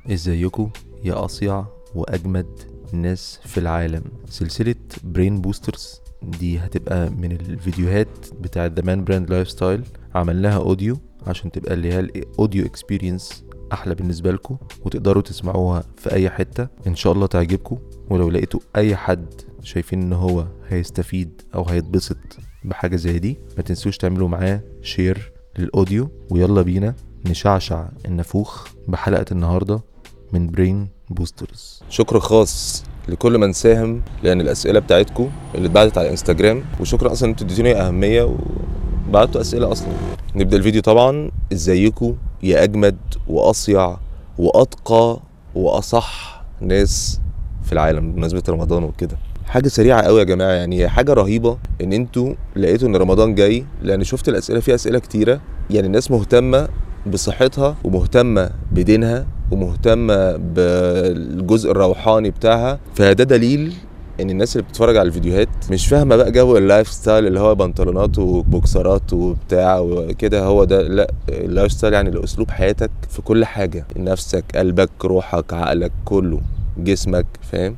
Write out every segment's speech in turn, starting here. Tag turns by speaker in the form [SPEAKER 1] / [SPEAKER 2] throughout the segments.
[SPEAKER 1] ازيكم يا اصيع واجمد ناس في العالم سلسلة برين بوسترز دي هتبقى من الفيديوهات بتاعة ذا مان براند لايف ستايل عملناها اوديو عشان تبقى اللي هي الاوديو اكسبيرينس احلى بالنسبة لكم وتقدروا تسمعوها في اي حتة ان شاء الله تعجبكم ولو لقيتوا اي حد شايفين ان هو هيستفيد او هيتبسط بحاجة زي دي ما تنسوش تعملوا معاه شير للاوديو ويلا بينا نشعشع النافوخ بحلقة النهاردة من برين بوسترز
[SPEAKER 2] شكر خاص لكل من ساهم لان الاسئله بتاعتكم اللي اتبعتت على الانستجرام وشكرا اصلا ان انتوا اديتوني اهميه وبعتوا اسئله اصلا نبدا الفيديو طبعا ازيكم يا اجمد واصيع واتقى واصح ناس في العالم بمناسبه رمضان وكده حاجه سريعه قوي يا جماعه يعني هي حاجه رهيبه ان انتوا لقيتوا ان رمضان جاي لان شفت الاسئله فيها اسئله كتيره يعني الناس مهتمه بصحتها ومهتمه بدينها ومهتمه بالجزء الروحاني بتاعها فده دليل ان الناس اللي بتتفرج على الفيديوهات مش فاهمه بقى جو اللايف ستايل اللي هو بنطلونات وبوكسرات وبتاع وكده هو ده لا اللايف ستايل يعني لاسلوب حياتك في كل حاجه نفسك قلبك روحك عقلك كله جسمك فاهم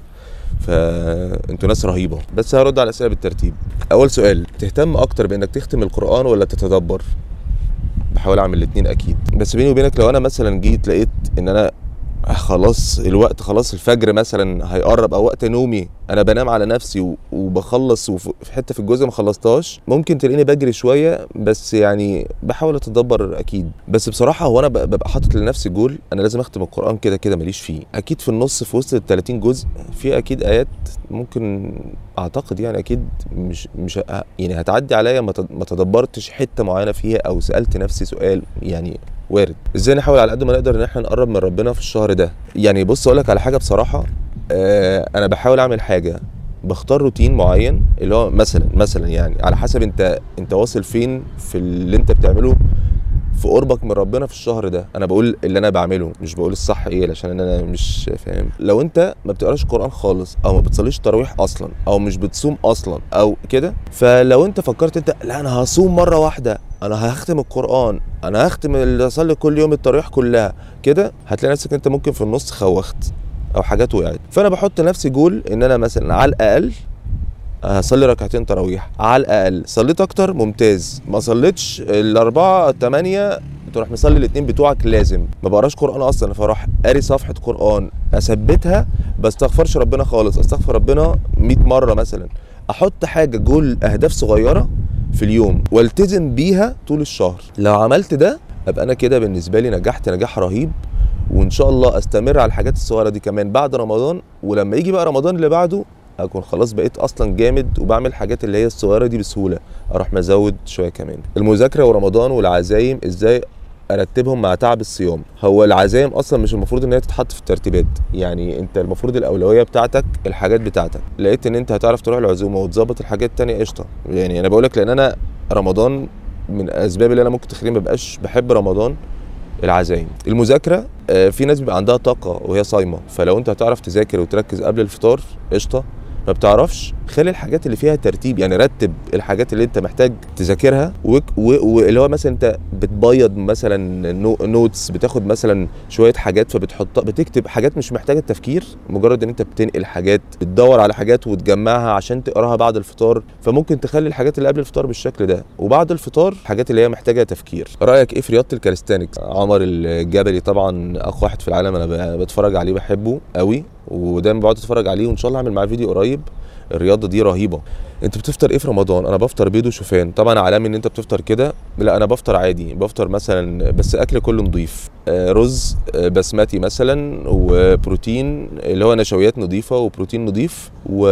[SPEAKER 2] فانتوا ناس رهيبه بس هرد على الاسئله بالترتيب اول سؤال تهتم اكتر بانك تختم القران ولا تتدبر بحاول اعمل الاتنين اكيد بس بيني وبينك لو انا مثلا جيت لقيت ان انا خلاص الوقت خلاص الفجر مثلا هيقرب او وقت نومي انا بنام على نفسي و- وبخلص وفي حته في الجزء ما خلصتهاش ممكن تلاقيني بجري شويه بس يعني بحاول اتدبر اكيد بس بصراحه هو انا ب- ببقى حاطط لنفسي جول انا لازم اختم القران كده كده ماليش فيه اكيد في النص في وسط ال 30 جزء في اكيد ايات ممكن اعتقد يعني اكيد مش مش ه- يعني هتعدي عليا ما تد- ما تدبرتش حته معينه فيها او سالت نفسي سؤال يعني وارد ازاي نحاول على قد ما نقدر ان احنا نقرب من ربنا في الشهر ده يعني بص اقول لك على حاجه بصراحه آه انا بحاول اعمل حاجه بختار روتين معين اللي هو مثلا مثلا يعني على حسب انت انت واصل فين في اللي انت بتعمله في قربك من ربنا في الشهر ده انا بقول اللي انا بعمله مش بقول الصح ايه عشان انا مش فاهم لو انت ما بتقراش قران خالص او ما بتصليش تراويح اصلا او مش بتصوم اصلا او كده فلو انت فكرت انت لا انا هصوم مره واحده انا هختم القران انا هختم اللي اصلي كل يوم التراويح كلها كده هتلاقي نفسك انت ممكن في النص خوخت او حاجات وقعت فانا بحط نفسي جول ان انا مثلا على الاقل هصلي ركعتين تراويح على الاقل صليت اكتر ممتاز ما صليتش الاربعه الثمانيه تروح مصلي الاثنين بتوعك لازم ما بقراش قران اصلا فاروح قاري صفحه قران اثبتها بستغفرش ربنا خالص استغفر ربنا 100 مره مثلا احط حاجه جول اهداف صغيره في اليوم والتزم بيها طول الشهر لو عملت ده ابقى انا كده بالنسبه لي نجحت نجاح رهيب وان شاء الله استمر على الحاجات الصغيره دي كمان بعد رمضان ولما يجي بقى رمضان اللي بعده اكون خلاص بقيت اصلا جامد وبعمل الحاجات اللي هي الصغيره دي بسهوله اروح مزود شويه كمان المذاكره ورمضان والعزايم ازاي ارتبهم مع تعب الصيام هو العزايم اصلا مش المفروض ان هي تتحط في الترتيبات يعني انت المفروض الاولويه بتاعتك الحاجات بتاعتك لقيت ان انت هتعرف تروح العزومه وتظبط الحاجات التانية قشطه يعني انا بقولك لان انا رمضان من اسباب اللي انا ممكن تخليني مبقاش بحب رمضان العزايم المذاكره آه، في ناس بيبقى عندها طاقه وهي صايمه فلو انت هتعرف تذاكر وتركز قبل الفطار قشطه ما بتعرفش خلي الحاجات اللي فيها ترتيب يعني رتب الحاجات اللي انت محتاج تذاكرها وك- و- واللي هو مثلا انت بتبيض مثلا نو نوتس بتاخد مثلا شويه حاجات فبتحطها بتكتب حاجات مش محتاجه تفكير مجرد ان انت بتنقل حاجات بتدور على حاجات وتجمعها عشان تقراها بعد الفطار فممكن تخلي الحاجات اللي قبل الفطار بالشكل ده وبعد الفطار الحاجات اللي هي محتاجه تفكير رايك ايه في رياضه الكاليستانكس عمر الجبلي طبعا اقوى واحد في العالم انا ب- بتفرج عليه بحبه قوي ودايما بقعد اتفرج عليه وان شاء الله اعمل معاه فيديو قريب الرياضه دي رهيبه انت بتفطر ايه في رمضان انا بفطر بيض وشوفان طبعا علامي ان انت بتفطر كده لا انا بفطر عادي بفطر مثلا بس اكل كله نضيف آه، رز آه، بسمتي مثلا وبروتين اللي هو نشويات نظيفه وبروتين نضيف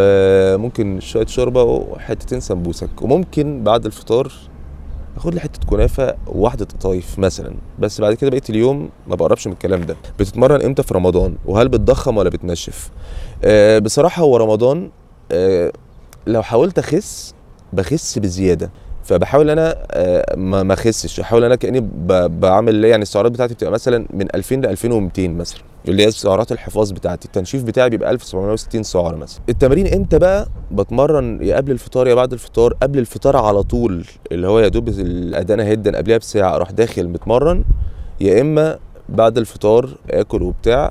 [SPEAKER 2] وممكن شويه شوربه وحتتين سمبوسك وممكن بعد الفطار اخد لي حته كنافه وواحده قطايف مثلا بس بعد كده بقيت اليوم ما بقربش من الكلام ده بتتمرن امتى في رمضان وهل بتضخم ولا بتنشف آه بصراحه هو رمضان آه لو حاولت اخس بخس بزياده فبحاول انا آه، ما ما اخسش احاول انا كاني ب- بعمل اللي- يعني السعرات بتاعتي بتبقى مثلا من 2000 ل 2200 مثلا اللي هي سعرات الحفاظ بتاعتي التنشيف بتاعي بيبقى 1760 سعره مثلا التمارين امتى بقى بتمرن يا قبل الفطار يا بعد الفطار قبل الفطار على طول اللي هو يا دوب الاذان هيدا قبلها بساعه اروح داخل متمرن يا اما بعد الفطار اكل وبتاع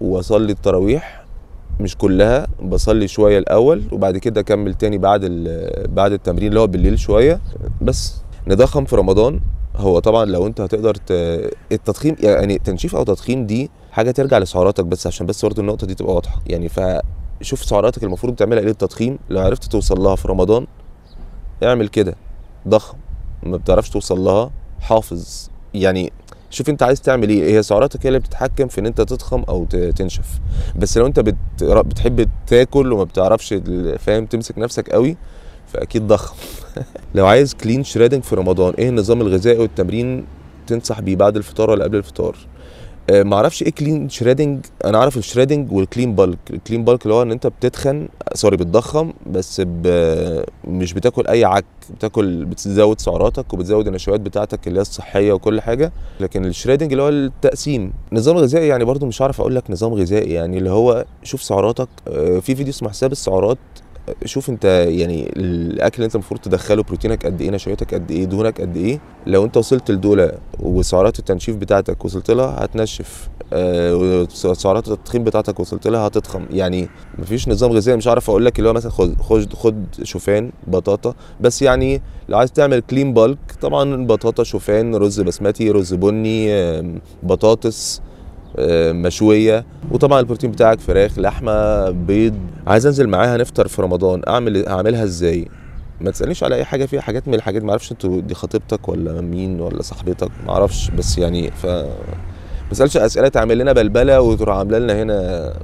[SPEAKER 2] واصلي التراويح مش كلها بصلي شويه الاول وبعد كده اكمل تاني بعد ال- بعد التمرين اللي هو بالليل شويه بس نضخم في رمضان هو طبعا لو انت هتقدر ت... التضخيم يعني تنشيف او تضخيم دي حاجه ترجع لسعراتك بس عشان بس برضه النقطه دي تبقى واضحه يعني فشوف سعراتك المفروض تعملها ايه للتضخيم لو عرفت توصل لها في رمضان اعمل كده ضخم ما بتعرفش توصل لها حافظ يعني شوف انت عايز تعمل ايه هي سعراتك هي اللي بتتحكم في ان انت تضخم او ت- تنشف بس لو انت بت... بتحب تاكل وما بتعرفش ال- فاهم تمسك نفسك قوي فاكيد ضخم لو عايز كلين شريدنج في رمضان ايه النظام الغذائي والتمرين تنصح بيه بعد الفطار ولا قبل الفطار آه، معرفش ايه كلين شريدنج انا عارف الشريدنج والكلين بالك الكلين بالك اللي هو ان انت بتتخن سوري بتضخم بس ب... مش بتاكل اي عك بتاكل بتزود سعراتك وبتزود النشويات بتاعتك اللي هي الصحيه وكل حاجه لكن الشريدنج اللي هو التقسيم نظام غذائي يعني برضو مش عارف اقول لك نظام غذائي يعني اللي هو شوف سعراتك آه، في فيديو اسمه حساب السعرات شوف انت يعني الاكل اللي انت المفروض تدخله بروتينك قد ايه نشوياتك قد ايه دهونك قد ايه لو انت وصلت لدول وسعرات التنشيف بتاعتك وصلت لها هتنشف آه، وسعرات التضخيم بتاعتك وصلت لها هتضخم يعني مفيش نظام غذائي مش عارف اقول لك اللي هو مثلا خد خد خد شوفان بطاطا بس يعني لو عايز تعمل كلين بالك طبعا بطاطا شوفان رز بسمتي رز بني آم، بطاطس آم، مشويه وطبعا البروتين بتاعك فراخ لحمه بيض عايز انزل معاها نفطر في رمضان اعمل اعملها ازاي ما تسالنيش على اي حاجه فيها حاجات من الحاجات ما اعرفش انتوا دي خطيبتك ولا مين ولا صاحبتك ما اعرفش بس يعني ف ما تسالش اسئله تعمل لنا بلبله وتروح عامله لنا هنا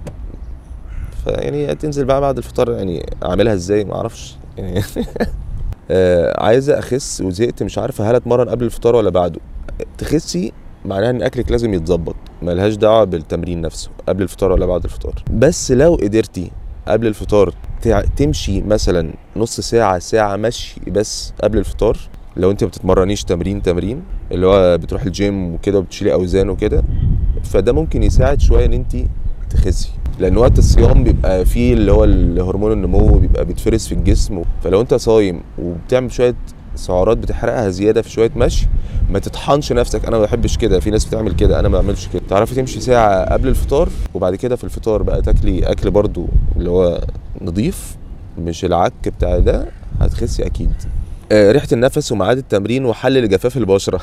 [SPEAKER 2] فيعني تنزل بقى بعد الفطار يعني اعملها ازاي ما اعرفش يعني آه، عايزه اخس وزهقت مش عارفه هل اتمرن قبل الفطار ولا بعده تخسي معناها ان اكلك لازم يتظبط ملهاش دعوه بالتمرين نفسه قبل الفطار ولا بعد الفطار بس لو قدرتي قبل الفطار تع- تمشي مثلا نص ساعه ساعه مشي بس قبل الفطار لو انت ما بتتمرنيش تمرين تمرين اللي هو بتروح الجيم وكده وبتشيلي اوزان وكده فده ممكن يساعد شويه ان انت تخسي لان وقت الصيام بيبقى فيه اللي هو الهرمون النمو بيبقى بيتفرز في الجسم فلو انت صايم وبتعمل شويه سعرات بتحرقها زياده في شويه مشي ما تطحنش نفسك انا ما بحبش كده في ناس بتعمل كده انا ما بعملش كده تعرفي تمشي ساعه قبل الفطار وبعد كده في الفطار بقى تاكلي اكل برضو اللي هو نظيف مش العك بتاع ده هتخسي اكيد آه، ريحه النفس وميعاد التمرين وحل لجفاف البشره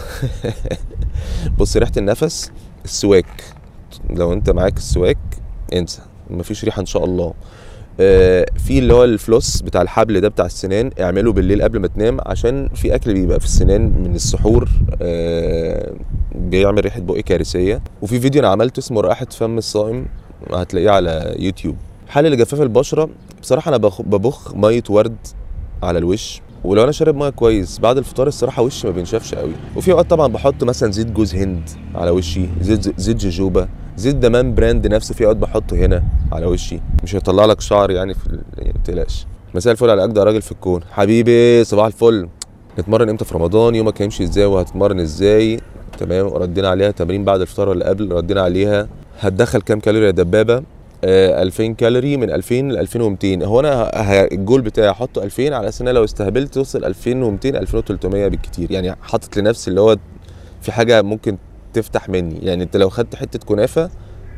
[SPEAKER 2] بص ريحه النفس السواك لو انت معاك السواك انسى مفيش ريحه ان شاء الله آه، في اللي هو الفلوس بتاع الحبل ده بتاع السنان اعمله بالليل قبل ما تنام عشان في اكل بيبقى في السنان من السحور آه، بيعمل ريحه بق كارثيه وفي فيديو انا عملته اسمه رائحه فم الصائم هتلاقيه على يوتيوب حل لجفاف البشره بصراحه انا بخ- ببخ ميه ورد على الوش ولو انا شارب ميه كويس بعد الفطار الصراحه وشي ما بينشفش قوي وفي اوقات طبعا بحط مثلا زيت جوز هند على وشي زيت زيت جوجوبا زيت دمان براند نفسه في اوقات بحطه هنا على وشي مش هيطلع لك شعر يعني في ال- يعني ما تقلقش مساء الفل على اجدع راجل في الكون حبيبي صباح الفل نتمرن امتى في رمضان يومك هيمشي ازاي وهتتمرن ازاي تمام ردينا عليها تمرين بعد الفطار ولا قبل ردينا عليها هتدخل كام كالوري يا دبابه آه 2000 كالوري من 2000 ل 2200 هو انا ه- ه- الجول بتاعي احطه 2000 على اساس ان أنا لو استهبلت توصل 2200 2300 بالكتير يعني حاطط لنفسي اللي هو في حاجه ممكن تفتح مني يعني انت لو خدت حته كنافه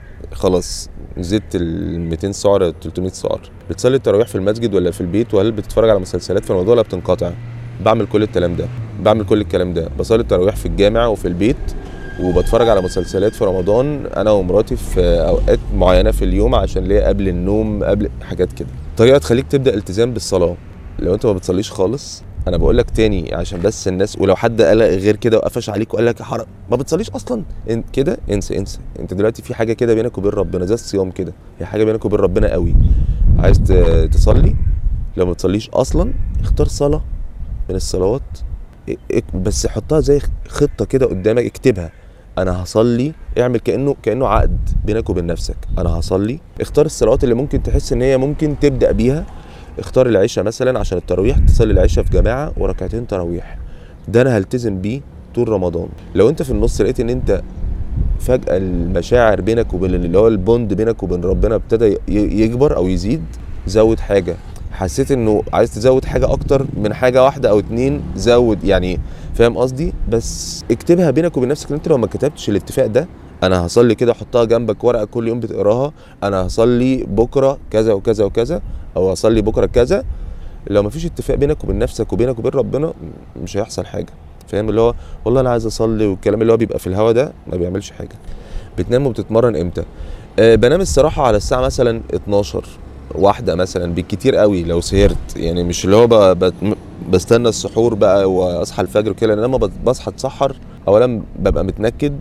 [SPEAKER 2] خلاص زدت ال 200 سعر 300 سعر بتصلي التراويح في المسجد ولا في البيت وهل بتتفرج على مسلسلات في رمضان ولا بتنقطع بعمل كل الكلام ده بعمل كل الكلام ده بصلي التراويح في الجامع وفي البيت وبتفرج على مسلسلات في رمضان انا ومراتي في اوقات معينه في اليوم عشان ليا قبل النوم قبل حاجات كده طريقه تخليك تبدا التزام بالصلاه لو انت ما بتصليش خالص انا بقول لك تاني عشان بس الناس ولو حد قال غير كده وقفش عليك وقال لك يا حرام ما بتصليش اصلا إن كده انسى انسى انت دلوقتي في حاجه كده بينك وبين ربنا زي الصيام كده هي حاجه بينك وبين ربنا قوي عايز ت- تصلي لو ما بتصليش اصلا اختار صلاه من الصلوات اك- بس حطها زي خطه كده قدامك اكتبها انا هصلي اعمل كانه كانه عقد بينك وبين نفسك انا هصلي اختار الصلوات اللي ممكن تحس ان هي ممكن تبدا بيها اختار العشاء مثلا عشان التراويح تصلي العشاء في جماعه وركعتين تراويح ده انا هلتزم بيه طول رمضان لو انت في النص لقيت ان انت فجاه المشاعر بينك وبين اللي هو البوند بينك وبين ربنا ابتدى ي- يكبر او يزيد زود حاجه حسيت انه عايز تزود حاجه اكتر من حاجه واحده او اتنين زود يعني فاهم قصدي بس اكتبها بينك وبين نفسك ان انت لو ما كتبتش الاتفاق ده انا هصلي كده احطها جنبك ورقه كل يوم بتقراها انا هصلي بكره كذا وكذا وكذا او هصلي بكره كذا لو مفيش اتفاق بينك وبين نفسك وبينك وبين ربنا مش هيحصل حاجه فاهم اللي هو والله انا عايز اصلي والكلام اللي هو بيبقى في الهوا ده ما بيعملش حاجه بتنام وبتتمرن امتى أه بنام الصراحه على الساعه مثلا 12 واحده مثلا بالكتير قوي لو سهرت يعني مش اللي هو ب- ب- بستنى السحور بقى واصحى الفجر وكده لان لما بت- بصحى اتسحر اولا ببقى متنكد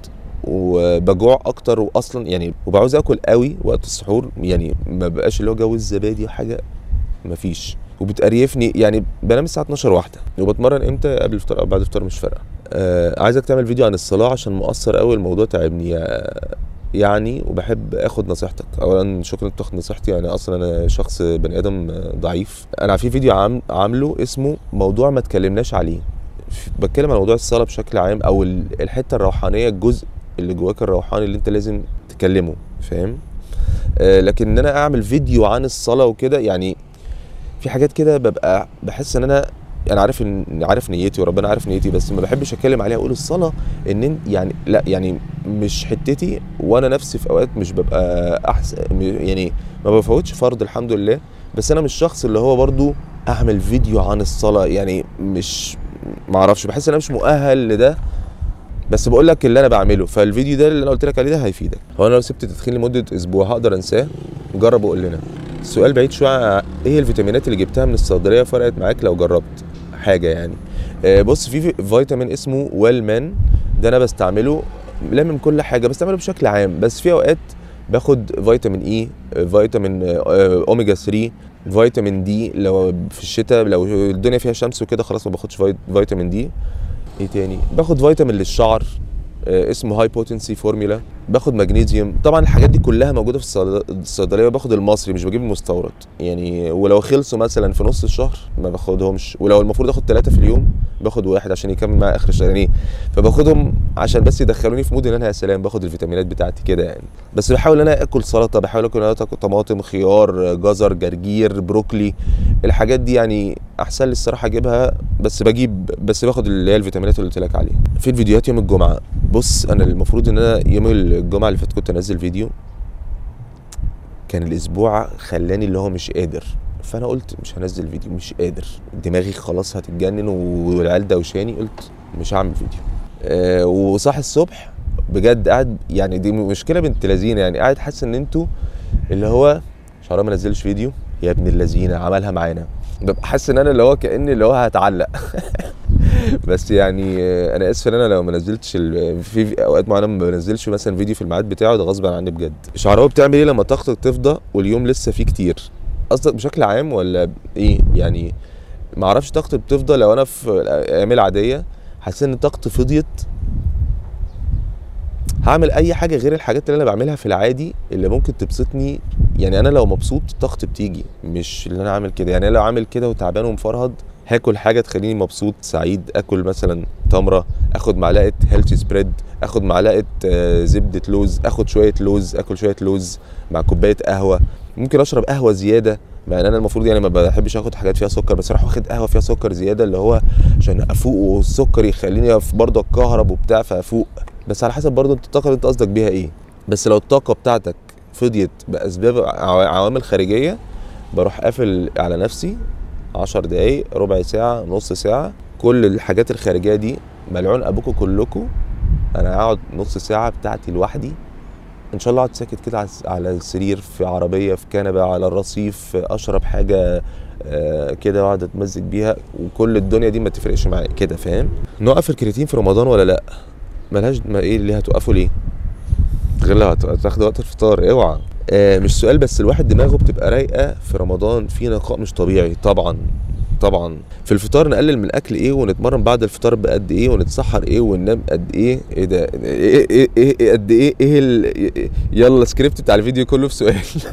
[SPEAKER 2] وبجوع اكتر واصلا يعني وبعوز اكل قوي وقت السحور يعني ما بقاش اللي هو جو الزبادي وحاجه مفيش وبتقريفني يعني بنام الساعه 12 واحده وبتمرن امتى قبل الفطار او بعد الفطار مش فارقه آه عايزك تعمل فيديو عن الصلاه عشان مؤثر قوي الموضوع تعبني آه، يعني وبحب اخد نصيحتك اولا شكرا انك تاخد نصيحتي يعني اصلا انا شخص بني ادم آه، ضعيف انا في فيديو عام عامله اسمه موضوع ما اتكلمناش عليه ف- بتكلم عن موضوع الصلاه بشكل عام او ال- الحته الروحانيه الجزء اللي جواك الروحاني اللي انت لازم تكلمه فاهم آه لكن ان انا اعمل فيديو عن الصلاه وكده يعني في حاجات كده ببقى بحس ان انا انا عارف ان عارف نيتي وربنا عارف نيتي بس ما بحبش اتكلم عليها اقول الصلاه ان إن- يعني لا يعني مش حتتي وانا نفسي في اوقات مش ببقى احسن يعني ما بفوتش فرض الحمد لله بس انا مش شخص اللي هو برضو اعمل فيديو عن الصلاه يعني مش ما اعرفش بحس ان انا مش مؤهل لده بس بقول لك اللي انا بعمله فالفيديو ده اللي انا قلت لك عليه ده هيفيدك هو انا لو سبت التدخين لمده اسبوع هقدر انساه جرب وقول لنا السؤال بعيد شويه ايه الفيتامينات اللي جبتها من الصيدليه فرقت معاك لو جربت حاجه يعني آه، بص في في فيتامين اسمه ويل مان ده انا بستعمله لا من كل حاجه بستعمله بشكل عام بس في اوقات باخد فيتامين اي فيتامين آه، اوميجا 3 فيتامين دي لو في الشتاء لو الدنيا فيها شمس وكده خلاص ما باخدش فيت- فيتامين دي ايه تاني باخد فيتامين للشعر آه، اسمه هاي بوتنسي فورمولا باخد مغنيسيوم طبعا الحاجات دي كلها موجوده في الصيد- الصيدليه باخد المصري مش بجيب المستورد يعني ولو خلصوا مثلا في نص الشهر ما باخدهمش ولو المفروض اخد ثلاثه في اليوم باخد واحد عشان يكمل معايا اخر الشهر يعني فباخدهم عشان بس يدخلوني في مود ان انا يا سلام باخد الفيتامينات بتاعتي كده يعني بس بحاول ان انا اكل سلطه بحاول اكل ان انا اكل طماطم خيار جزر جرجير بروكلي الحاجات دي يعني احسن لي الصراحه اجيبها بس بجيب بس باخد اللي هي الفيتامينات اللي قلت لك عليها في الفيديوهات يوم الجمعه بص انا المفروض ان انا يوم الجمعه اللي فات كنت انزل فيديو كان الاسبوع خلاني اللي هو مش قادر فانا قلت مش هنزل فيديو مش قادر دماغي خلاص هتتجنن والعيال دوشاني قلت مش هعمل فيديو أه وصاحي الصبح بجد قاعد يعني دي مشكله بنت لذينه يعني قاعد حاسس ان انتوا اللي هو شعراء ما نزلش فيديو يا ابن اللذينه عملها معانا ببقى حاسس ان انا اللي هو كاني اللي هو هتعلق بس يعني آه، انا اسف ان انا لو ما نزلتش ال- في في اوقات معينه ما بنزلش مثلا فيديو في الميعاد بتاعه ده غصب عني بجد شعراوي بتعمل ايه لما طاقتك تفضى واليوم لسه فيه كتير قصدك بشكل عام ولا ايه يعني ما اعرفش طاقتي بتفضى لو انا في الايام العاديه حاسس ان طاقتي فضيت هعمل اي حاجه غير الحاجات اللي انا بعملها في العادي اللي ممكن تبسطني يعني انا لو مبسوط طاقتي بتيجي مش اللي انا عامل كده يعني انا لو عامل كده وتعبان ومفرهد هاكل حاجه تخليني مبسوط سعيد اكل مثلا تمره اخد معلقه هيلثي سبريد اخد معلقه آه، زبده لوز اخد شويه لوز اكل شويه لوز مع كوبايه قهوه ممكن اشرب قهوه زياده مع ان انا المفروض يعني ما بحبش اخد حاجات فيها سكر بس اروح واخد قهوه فيها سكر زياده اللي هو عشان افوق والسكر يخليني في برضه اتكهرب وبتاع فافوق بس على حسب برضه انت الطاقه اللي انت قصدك بيها ايه بس لو الطاقه بتاعتك فضيت باسباب عوا- عوامل خارجيه بروح قافل على نفسي عشر دقايق ربع ساعة نص ساعة كل الحاجات الخارجية دي ملعون أبوكوا كلكوا أنا هقعد نص ساعة بتاعتي لوحدي إن شاء الله أقعد ساكت كده على- على السرير في عربية في كنبة على الرصيف أشرب حاجة آه، كده واقعد اتمزج بيها وكل الدنيا دي ما تفرقش معايا كده فاهم نوقف الكرياتين في رمضان ولا لا ملهاش ما ايه اللي هتوقفوا ليه غير لو هت- هتاخدوا وقت الفطار اوعى آه مش سؤال بس الواحد دماغه بتبقى رايقه في رمضان في نقاء مش طبيعي طبعا طبعا في الفطار نقلل من الاكل ايه ونتمرن بعد الفطار بقد ايه ونتسحر ايه وننام قد ايه ايه ده ايه ايه ايه, إيه قد ايه ايه ال... إيه- يلا السكريبت بتاع الفيديو كله في سؤال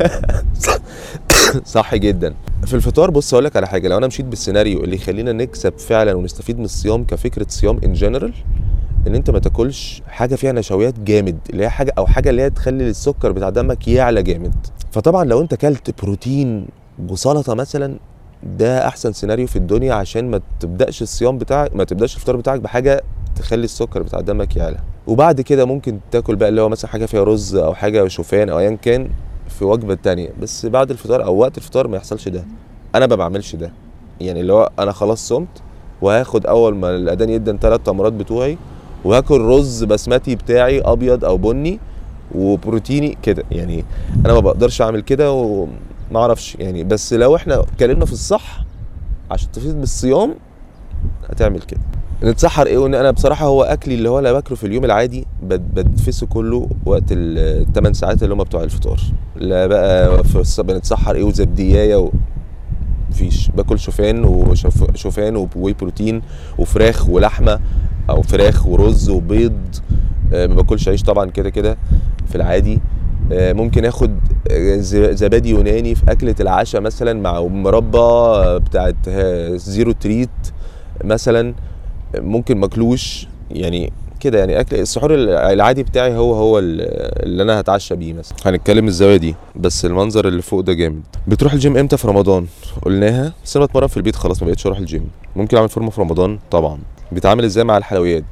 [SPEAKER 2] صح جدا في الفطار بص اقول لك على حاجه لو انا مشيت بالسيناريو اللي يخلينا نكسب فعلا ونستفيد من الصيام كفكره صيام ان جنرال ان انت ما تاكلش حاجه فيها نشويات جامد اللي هي حاجه او حاجه اللي هي تخلي السكر بتاع دمك يعلى جامد فطبعا لو انت كلت بروتين وسلطه مثلا ده احسن سيناريو في الدنيا عشان ما تبداش الصيام بتاعك ما تبداش الفطار بتاعك بحاجه تخلي السكر بتاع دمك يعلى وبعد كده ممكن تاكل بقى اللي هو مثلا حاجه فيها رز او حاجه شوفان او ايا كان في وجبه تانية بس بعد الفطار او وقت الفطار ما يحصلش ده انا ما بعملش ده يعني اللي هو انا خلاص صمت وهاخد اول ما الاذان يدن ثلاث تمرات بتوعي وهاكل رز بسمتي بتاعي ابيض او بني وبروتيني كده يعني انا ما بقدرش اعمل كده وما اعرفش يعني بس لو احنا اتكلمنا في الصح عشان تفيد بالصيام هتعمل كده نتسحر ايه وان انا بصراحه هو اكلي اللي هو انا باكله في اليوم العادي بد- بدفسه كله وقت الثمان ساعات اللي هم بتوع الفطار لا بقى في الص- بنتسحر ايه وزبديايه و... مفيش باكل شوفان وشوفان وواي بروتين وفراخ ولحمه او فراخ ورز وبيض آه، ما باكلش عيش طبعا كده كده في العادي آه، ممكن اخد آه، ز- زبادي يوناني في اكله العشاء مثلا مع مربى آه، بتاعت آه، زيرو تريت مثلا آه، ممكن ماكلوش يعني كده يعني اكل السحور العادي بتاعي هو هو ال- اللي انا هتعشى بيه مثلا هنتكلم الزاويه دي بس المنظر اللي فوق ده جامد بتروح الجيم امتى في رمضان قلناها بس انا بتمرن في البيت خلاص ما بقتش اروح الجيم ممكن اعمل فورمه في رمضان طبعا بيتعامل ازاي مع الحلويات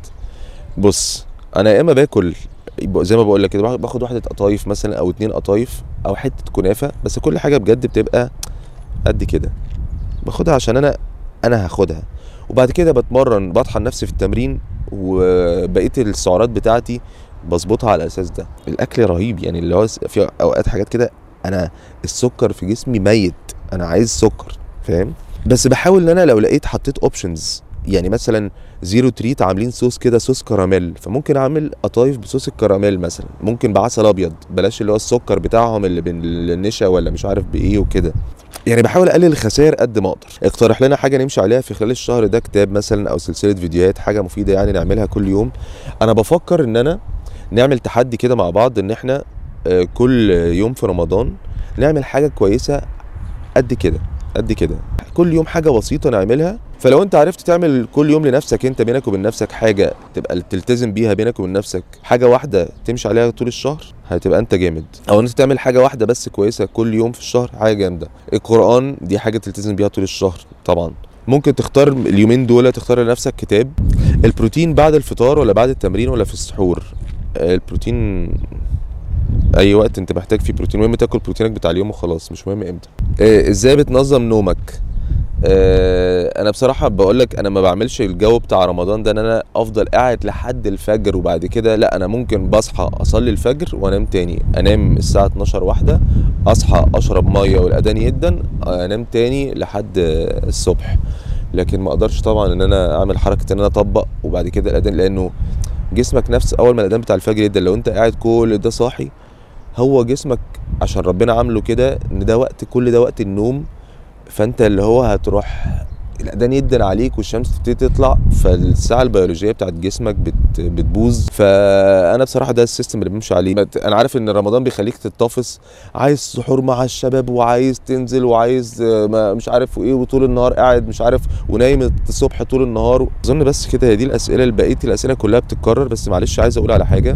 [SPEAKER 2] بص انا يا اما باكل يبقى زي ما بقول لك كده باخد واحده قطايف مثلا او اتنين قطايف او حته كنافه بس كل حاجه بجد بتبقى قد كده باخدها عشان انا انا هاخدها وبعد كده بتمرن بطحن نفسي في التمرين وبقيه السعرات بتاعتي بظبطها على الاساس ده الاكل رهيب يعني اللي هو في اوقات حاجات كده انا السكر في جسمي ميت انا عايز سكر فاهم بس بحاول ان انا لو لقيت حطيت اوبشنز يعني مثلا زيرو تريت عاملين صوص كده صوص كراميل فممكن اعمل قطايف بصوص الكراميل مثلا ممكن بعسل ابيض بلاش اللي هو السكر بتاعهم اللي بالنشا ولا مش عارف بايه وكده يعني بحاول اقلل الخسائر قد ما اقدر اقترح لنا حاجه نمشي عليها في خلال الشهر ده كتاب مثلا او سلسله فيديوهات حاجه مفيده يعني نعملها كل يوم انا بفكر ان انا نعمل تحدي كده مع بعض ان احنا آه، كل يوم في رمضان نعمل حاجه كويسه قد كده قد كده كل يوم حاجه بسيطه نعملها فلو انت عرفت تعمل كل يوم لنفسك انت بينك وبين نفسك حاجه تبقى تلتزم بيها بينك وبين نفسك حاجه واحده تمشي عليها طول الشهر هتبقى انت جامد او انت تعمل حاجه واحده بس كويسه كل يوم في الشهر حاجه جامده القران دي حاجه تلتزم بيها طول الشهر طبعا ممكن تختار اليومين دول تختار لنفسك كتاب البروتين بعد الفطار ولا بعد التمرين ولا في السحور البروتين اي وقت انت محتاج فيه بروتين المهم تاكل بروتينك بتاع اليوم وخلاص مش مهم امتى آه، ازاي بتنظم نومك آه، انا بصراحه بقول لك انا ما بعملش الجو بتاع رمضان ده ان انا افضل قاعد لحد الفجر وبعد كده لا انا ممكن بصحى اصلي الفجر وانام تاني انام الساعه 12 واحده اصحى اشرب ميه والاذان يدن انام تاني لحد آه، الصبح لكن ما اقدرش طبعا ان انا اعمل حركه ان انا اطبق وبعد كده الاذان لانه جسمك نفس اول ما الاذان بتاع الفجر يدن لو انت قاعد كل ده صاحي هو جسمك عشان ربنا عامله كده ان ده وقت كل ده وقت النوم فانت اللي هو هتروح الاذان يدن عليك والشمس تبتدي تطلع فالساعه البيولوجيه بتاعت جسمك بت بتبوظ فانا بصراحه ده السيستم اللي بمشي عليه بت- انا عارف ان رمضان بيخليك تتطفس عايز سحور مع الشباب وعايز تنزل وعايز آه، ما مش عارف وايه وطول النهار قاعد مش عارف ونايم الصبح طول النهار اظن بس كده هي دي الاسئله اللي بقيه الاسئله كلها بتتكرر بس معلش عايز اقول على حاجه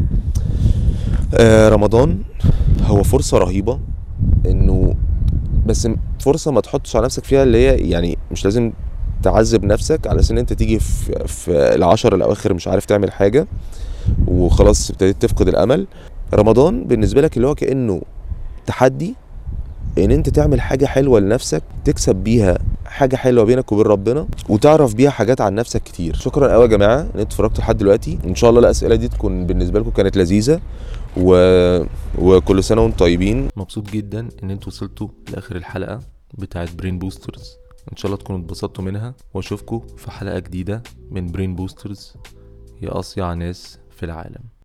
[SPEAKER 2] آه رمضان هو فرصه رهيبه انه بس فرصه ما تحطش على نفسك فيها اللي هي يعني مش لازم تعذب نفسك على اساس ان انت تيجي في في العشر الاواخر مش عارف تعمل حاجه وخلاص ابتديت تفقد الامل رمضان بالنسبه لك اللي هو كانه تحدي ان انت تعمل حاجه حلوه لنفسك تكسب بيها حاجه حلوه بينك وبين ربنا وتعرف بيها حاجات عن نفسك كتير شكرا قوي يا جماعه ان انتوا اتفرجتوا لحد دلوقتي ان شاء الله الاسئله دي تكون بالنسبه لكم كانت لذيذه و... وكل سنه وانتم طيبين
[SPEAKER 1] مبسوط جدا ان انتوا وصلتوا لاخر الحلقه بتاعت برين بوسترز ان شاء الله تكونوا اتبسطتوا منها واشوفكم في حلقه جديده من برين بوسترز يا اصيع ناس في العالم